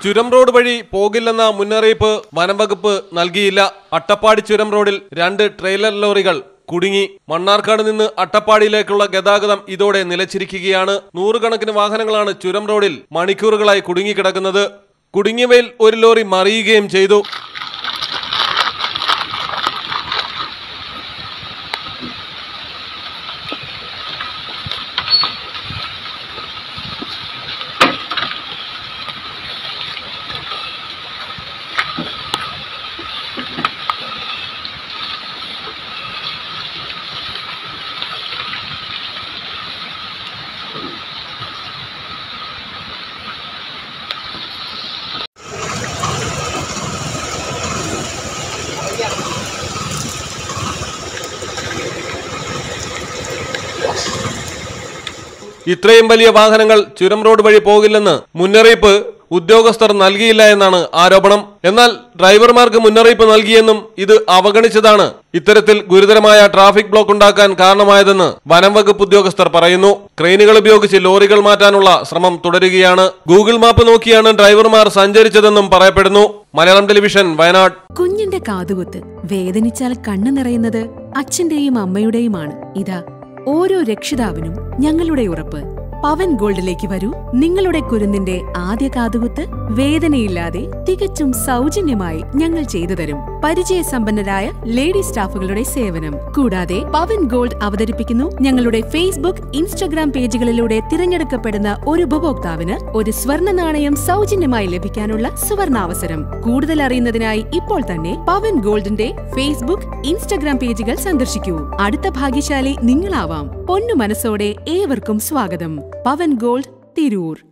ചുരം റോഡ് വഴി പോകില്ലെന്ന മുന്നറിയിപ്പ് വനംവകുപ്പ് നൽകിയില്ല അട്ടപ്പാടി ചുരം റോഡിൽ രണ്ട് ട്രെയിലർ ലോറികൾ കുടുങ്ങി മണ്ണാർക്കാട് നിന്ന് അട്ടപ്പാടിയിലേക്കുള്ള ഗതാഗതം ഇതോടെ നിലച്ചിരിക്കുകയാണ് നൂറുകണക്കിന് വാഹനങ്ങളാണ് ചുരം റോഡിൽ മണിക്കൂറുകളായി കുടുങ്ങിക്കിടക്കുന്നത് കുടുങ്ങിയവയിൽ ഒരു ലോറി മറിയുകയും ചെയ്തു ഇത്രയും വലിയ വാഹനങ്ങൾ ചുരം റോഡ് വഴി പോകില്ലെന്ന് മുന്നറിയിപ്പ് ഉദ്യോഗസ്ഥർ നൽകിയില്ല എന്നാണ് ആരോപണം എന്നാൽ ഡ്രൈവർമാർക്ക് മുന്നറിയിപ്പ് നൽകിയെന്നും ഇത് അവഗണിച്ചതാണ് ഇത്തരത്തിൽ ഗുരുതരമായ ട്രാഫിക് ബ്ലോക്ക് ഉണ്ടാക്കാൻ കാരണമായതെന്ന് വനം വകുപ്പ് ഉദ്യോഗസ്ഥർ പറയുന്നു ക്രെയിനുകൾ ഉപയോഗിച്ച് ലോറികൾ മാറ്റാനുള്ള ശ്രമം തുടരുകയാണ് ഗൂഗിൾ മാപ്പ് നോക്കിയാണ് ഡ്രൈവർമാർ സഞ്ചരിച്ചതെന്നും പറയപ്പെടുന്നു മലയാളം ടെലിവിഷൻ വയനാട് കുഞ്ഞിന്റെ കാതുകുത്ത് വേദനിച്ചാൽ കണ്ണു നിറയുന്നത് അച്ഛന്റെയും അമ്മയുടെയുമാണ് ഇതാ ഓരോ രക്ഷിതാവിനും ഞങ്ങളുടെ ഉറപ്പ് പവൻ ഗോൾഡിലേക്ക് വരൂ നിങ്ങളുടെ കുരുന്നിന്റെ ആദ്യ കാതുകുത്ത് വേദനയില്ലാതെ തികച്ചും സൗജന്യമായി ഞങ്ങൾ ചെയ്തു തരും പരിചയസമ്പന്നരായ ലേഡി സ്റ്റാഫുകളുടെ സേവനം കൂടാതെ പവൻ ഗോൾഡ് അവതരിപ്പിക്കുന്നു ഞങ്ങളുടെ ഫേസ്ബുക്ക് ഇൻസ്റ്റഗ്രാം പേജുകളിലൂടെ തിരഞ്ഞെടുക്കപ്പെടുന്ന ഒരു ഉപഭോക്താവിന് ഒരു സ്വർണ്ണ നാണയം സൗജന്യമായി ലഭിക്കാനുള്ള സുവർണാവസരം കൂടുതൽ അറിയുന്നതിനായി ഇപ്പോൾ തന്നെ പവൻ ഗോൾഡിന്റെ ഫേസ്ബുക്ക് ഇൻസ്റ്റഗ്രാം പേജുകൾ സന്ദർശിക്കൂ അടുത്ത ഭാഗ്യശാലി നിങ്ങളാവാം പൊന്നു മനസ്സോടെ ഏവർക്കും സ്വാഗതം പവൻ ഗോൾഡ് തിരൂർ